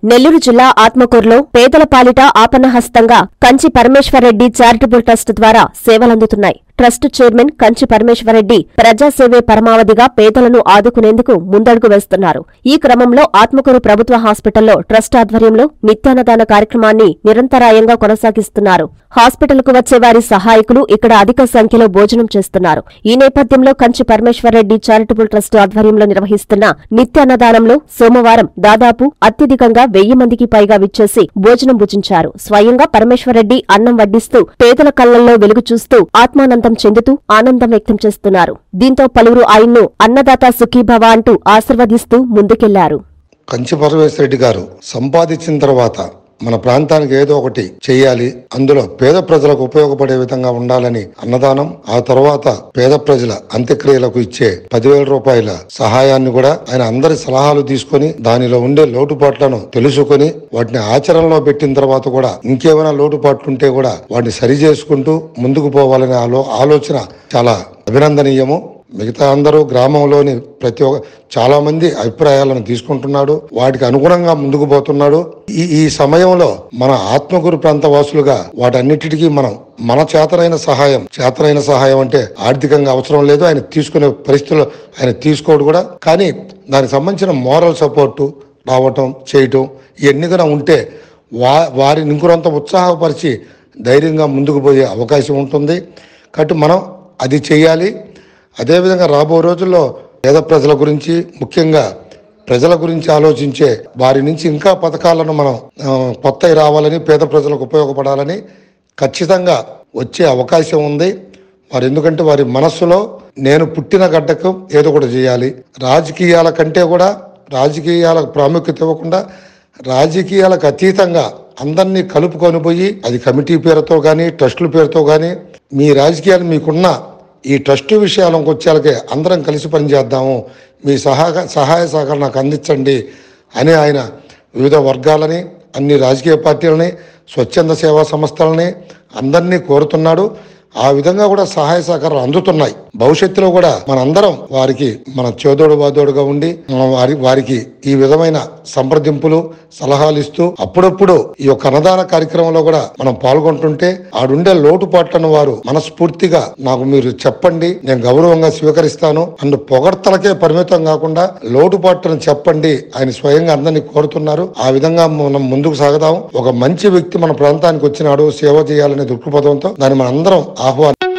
నెల్లూరు జిల్లా ఆత్మకూరులో పేదల పాలిట ఆపన్నహస్తంగా కంచి పరమేశ్వరరెడ్డి చారిటబుల్ ట్రస్ట్ ద్వారా సేవలందుతున్నాయి ట్రస్ట్ చైర్మన్ కంచి పరమేశ్వరరెడ్డి ప్రజాసేవే పరమావధిగా పేదలను ఆదుకునేందుకు ముందడుగు వేస్తున్నారు ఈ క్రమంలో ఆత్మకూరు ప్రభుత్వ హాస్పిటల్లో ట్రస్ట్ ఆధ్వర్యంలో నిత్యాన్నదాన కార్యక్రమాన్ని నిరంతరాయంగా కొనసాగిస్తున్నారు హాస్పిటల్కు వచ్చే వారి సహాయకులు ఇక్కడ అధిక సంఖ్యలో భోజనం చేస్తున్నారు ఈ నేపథ్యంలో కంచి పరమేశ్వరరెడ్డి చారిటబుల్ ట్రస్ట్ ఆధ్వర్యంలో నిర్వహిస్తున్న నిత్యాన్నదానంలో సోమవారం దాదాపు అత్యధికంగా వెయ్యి మందికి పైగా విచ్చేసి భోజనం భుజించారు స్వయంగా పరమేశ్వరరెడ్డి అన్నం వడ్డిస్తూ పేదల కళ్లల్లో వెలుగు చూస్తూ ఆత్మానందం చెందుతూ ఆనందం వ్యక్తం చేస్తున్నారు దీంతో పలువురు ఆయన్ను అన్నదాత సుఖీభవ అంటూ ఆశీర్వదిస్తూ ముందుకెళ్లారు కంచి పరమేశ్వర రెడ్డి గారు సంపాదించిన తర్వాత మన ప్రాంతానికి ఏదో ఒకటి చేయాలి అందులో పేద ప్రజలకు ఉపయోగపడే విధంగా ఉండాలని అన్నదానం ఆ తర్వాత పేద ప్రజల అంత్యక్రియలకు ఇచ్చే పదివేల రూపాయల సహాయాన్ని కూడా ఆయన అందరి సలహాలు తీసుకొని దానిలో ఉండే లోటుపాట్లను తెలుసుకొని వాటిని ఆచరణలో పెట్టిన తర్వాత కూడా ఇంకేమైనా లోటుపాట్లు ఉంటే కూడా వాటిని సరి చేసుకుంటూ ముందుకు పోవాలనే ఆలో ఆలోచన చాలా అభినందనీయము మిగతా అందరూ గ్రామంలోని ప్రతి ఒక్క చాలా మంది అభిప్రాయాలను తీసుకుంటున్నాడు వాటికి అనుగుణంగా ముందుకు పోతున్నాడు ఈ ఈ సమయంలో మన ఆత్మగురు ప్రాంత వాసులుగా వాటన్నిటికీ మనం మన చేతనైన సహాయం చేతనైన సహాయం అంటే ఆర్థికంగా అవసరం లేదు ఆయన తీసుకునే పరిస్థితుల్లో ఆయన తీసుకోడు కూడా కానీ దానికి సంబంధించిన మోరల్ సపోర్టు రావటం చేయటం ఇవన్నీ కూడా ఉంటే వా వారిని ఇంకొంత ఉత్సాహపరిచి ధైర్యంగా ముందుకు పోయే అవకాశం ఉంటుంది కాబట్టి మనం అది చేయాలి అదేవిధంగా రాబో రోజుల్లో పేద ప్రజల గురించి ముఖ్యంగా ప్రజల గురించి ఆలోచించే వారి నుంచి ఇంకా పథకాలను మనం ఆ, కొత్తవి రావాలని పేద ప్రజలకు ఉపయోగపడాలని ఖచ్చితంగా వచ్చే అవకాశం ఉంది వారు ఎందుకంటే వారి మనస్సులో నేను పుట్టిన గడ్డకు ఏదో ఒకటి చేయాలి రాజకీయాల కంటే కూడా రాజకీయాలకు ప్రాముఖ్యత ఇవ్వకుండా రాజకీయాలకు అతీతంగా అందరినీ కలుపుకొని పోయి అది కమిటీ పేరుతో కానీ ట్రస్టుల పేరుతో కానీ మీ రాజకీయాలు మీకున్న ఈ ట్రస్ట్ విషయాలకు వచ్చేలకే అందరం కలిసి పనిచేద్దాము మీ సహాయ సహాయ సహకారం నాకు అందించండి అని ఆయన వివిధ వర్గాలని అన్ని రాజకీయ పార్టీలని స్వచ్ఛంద సేవా సంస్థలని అందరినీ కోరుతున్నాడు ఆ విధంగా కూడా సహాయ సహకారాలు అందుతున్నాయి భవిష్యత్తులో కూడా మనందరం వారికి మన చేదోడు బాదోడుగా ఉండి మనం వారి వారికి ఈ విధమైన సంప్రదింపులు సలహాలు ఇస్తూ అప్పుడప్పుడు ఈ యొక్క అన్నదాన కార్యక్రమంలో కూడా మనం పాల్గొంటుంటే ఆడుండే లోటుపాట్లను వారు మనస్ఫూర్తిగా నాకు మీరు చెప్పండి నేను గౌరవంగా స్వీకరిస్తాను అన్న పొగడ్తలకే పరిమితం కాకుండా లోటుపాట్లను చెప్పండి ఆయన స్వయంగా అందరినీ కోరుతున్నారు ఆ విధంగా మనం ముందుకు సాగదాం ఒక మంచి వ్యక్తి మన ప్రాంతానికి వచ్చినాడు సేవ చేయాలనే దృక్పథంతో దాన్ని మనందరం ఆహ్వానం